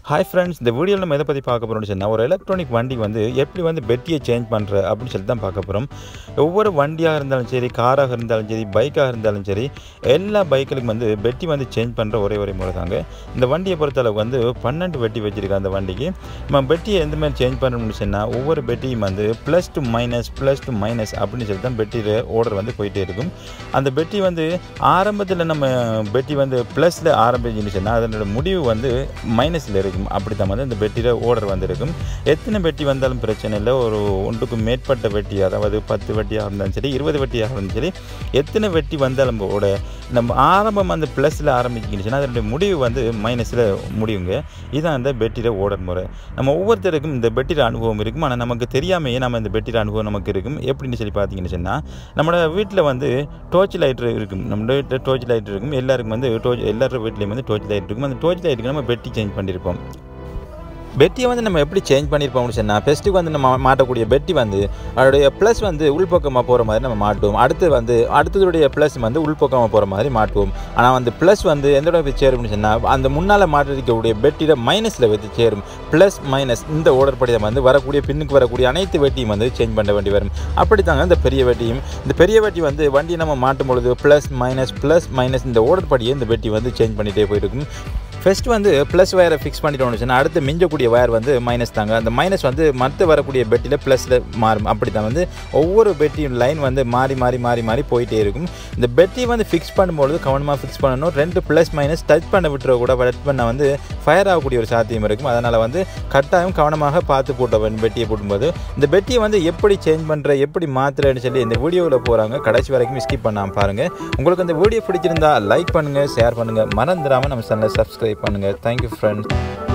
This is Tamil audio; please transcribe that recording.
ஹாய் ஃப்ரெண்ட்ஸ் இந்த வீடியோவில் நம்ம எதை பற்றி பார்க்க போகிறோம்னு சொன்னால் ஒரு எலக்ட்ரானிக் வண்டி வந்து எப்படி வந்து பெட்டியை சேஞ்ச் பண்ணுற அப்படின்னு சொல்லி தான் பார்க்க போகிறோம் ஒவ்வொரு வண்டியாக இருந்தாலும் சரி காராக இருந்தாலும் சரி பைக்காக இருந்தாலும் சரி எல்லா பைக்குகளுக்கும் வந்து பெட்டி வந்து சேஞ்ச் பண்ணுற ஒரே ஒரே முறை தாங்க இந்த வண்டியை பொறுத்தளவுக்கு வந்து பன்னெண்டு பெட்டி வச்சுருக்கேன் அந்த வண்டிக்கு நம்ம பெட்டியை எந்த மாதிரி சேஞ்ச் பண்ணணும்னு சொன்னால் ஒவ்வொரு பெட்டியும் வந்து plus to minus plus to minus அப்படின்னு சொல்லி தான் பெட்டியில் ஆர்டர் வந்து போயிட்டே இருக்கும் அந்த பெட்டி வந்து ஆரம்பத்தில் நம்ம பெட்டி வந்து ப்ளஸில் ஆரம்பிச்சுன்னு சொன்னால் அதனோட முடிவு வந்து மைனஸில் இருக்கும் அப்படி தான் வந்து இந்த பெட்டியில் ஆர்டர் வந்திருக்கும் எத்தனை பெட்டி வந்தாலும் பிரச்சனை இல்லை ஒரு ஒன்றுக்கு மேற்பட்ட வெட்டி அதாவது பத்து வெட்டியாக இருந்தாலும் சரி இருபது வெட்டியாக இருந்தாலும் சரி எத்தனை வெட்டி வந்தாலும் கூட நம்ம ஆரம்பம் அந்த ப்ளஸில் ஆரம்பிச்சிக்கிச்சுன்னா அதனுடைய முடிவு வந்து மைனஸில் முடியுங்க இதுதான் அந்த பெட்டியில் ஓடர் முறை நம்ம ஒவ்வொருத்தருக்கும் இந்த பெட்டியில் அனுபவம் இருக்கும் ஆனால் நமக்கு தெரியாமையே நம்ம இந்த பெட்டியில் அனுபவம் நமக்கு இருக்கும் எப்படின்னு சொல்லி பார்த்தீங்கன்னு சொன்னால் நம்மளோட வீட்டில் வந்து டோர்ச் லைட் இருக்கும் நம்ம வீட்டில் டோர்ச் லைட் இருக்கும் எல்லாருக்கும் வந்து டோர்ச் எல்லாரோட வீட்லேயும் வந்து டோர்ச் லைட் இருக்கும் அந்த டோர்ச் லைட்டுக்கு நம்ம பெட்டி சேஞ்ச் பண்ணியிருப்போம் பெட்டியை வந்து நம்ம எப்படி சேஞ்ச் பண்ணியிருப்போம்னு சொன்னால் ஃபஸ்ட்டுக்கு வந்து நம்ம மாட்டக்கூடிய பெட்டி வந்து அதோடைய ப்ளஸ் வந்து உள்பக்கமாக போகிற மாதிரி நம்ம மாட்டுவோம் அடுத்து வந்து அடுத்ததுடைய ப்ளஸ் வந்து உள்பக்கமாக போகிற மாதிரி மாட்டுவோம் ஆனால் வந்து ப்ளஸ் வந்து எந்த இடம் போய் சேரும்னு சொன்னால் அந்த முன்னால் மாட்டிருக்கக்கூடிய பெட்டியில் மைனஸில் வந்து சேரும் ப்ளஸ் மைனஸ் இந்த ஓடர் படி வந்து வரக்கூடிய பின்னுக்கு வரக்கூடிய அனைத்து வெட்டியும் வந்து சேஞ்ச் பண்ண வேண்டி வரும் அப்படி தாங்க இந்த பெரிய வெட்டியும் இந்த பெரிய வெட்டி வந்து வண்டியை நம்ம மாட்டும் பொழுது ப்ளஸ் மைனஸ் ப்ளஸ் மைனஸ் இந்த ஓடர் படியே இந்த வெட்டி வந்து சேஞ்ச் பண்ணிகிட்டே போயிருக்கும் ஃபஸ்ட் வந்து ப்ளஸ் வயரை ஃபிக்ஸ் பண்ணிட்டோம்னு சொன்னால் அடுத்து மிஞ்சக்கூடிய வயர் வந்து மைனஸ் தாங்க அந்த மைனஸ் வந்து மற்ற வரக்கூடிய பெட்டியில் ப்ளஸில் மாறும் அப்படி தான் வந்து ஒவ்வொரு பெட்டியும் லைன் வந்து மாறி மாறி மாறி மாறி போயிட்டே இருக்கும் இந்த பெட்டியை வந்து ஃபிக்ஸ் பண்ணும்பொழுது கவனமாக ஃபிக்ஸ் பண்ணணும் ரெண்டு ப்ளஸ் மைனஸ் டச் பண்ண விட்டுற கூட டச் பண்ண வந்து ஃபயர் ஆகக்கூடிய ஒரு சாத்தியம் இருக்கும் அதனால் வந்து கட்டாயம் கவனமாக பார்த்து போட்ட வேண்டும் பெட்டியை போடும்போது இந்த பெட்டியை வந்து எப்படி சேஞ்ச் பண்ணுற எப்படி மாற்றுறேன்னு சொல்லி இந்த வீடியோவில் போகிறாங்க கடைசி வரைக்கும் ஸ்கிப் பண்ணாமல் பாருங்கள் உங்களுக்கு இந்த வீடியோ பிடிச்சிருந்தா லைக் பண்ணுங்கள் ஷேர் பண்ணுங்கள் மறந்துடாமல் நம்ம சேனலை சப்ஸ்கிரைப் பண்ணுங்கள் தேங்க்யூ ஃப்ரெண்ட்ஸ்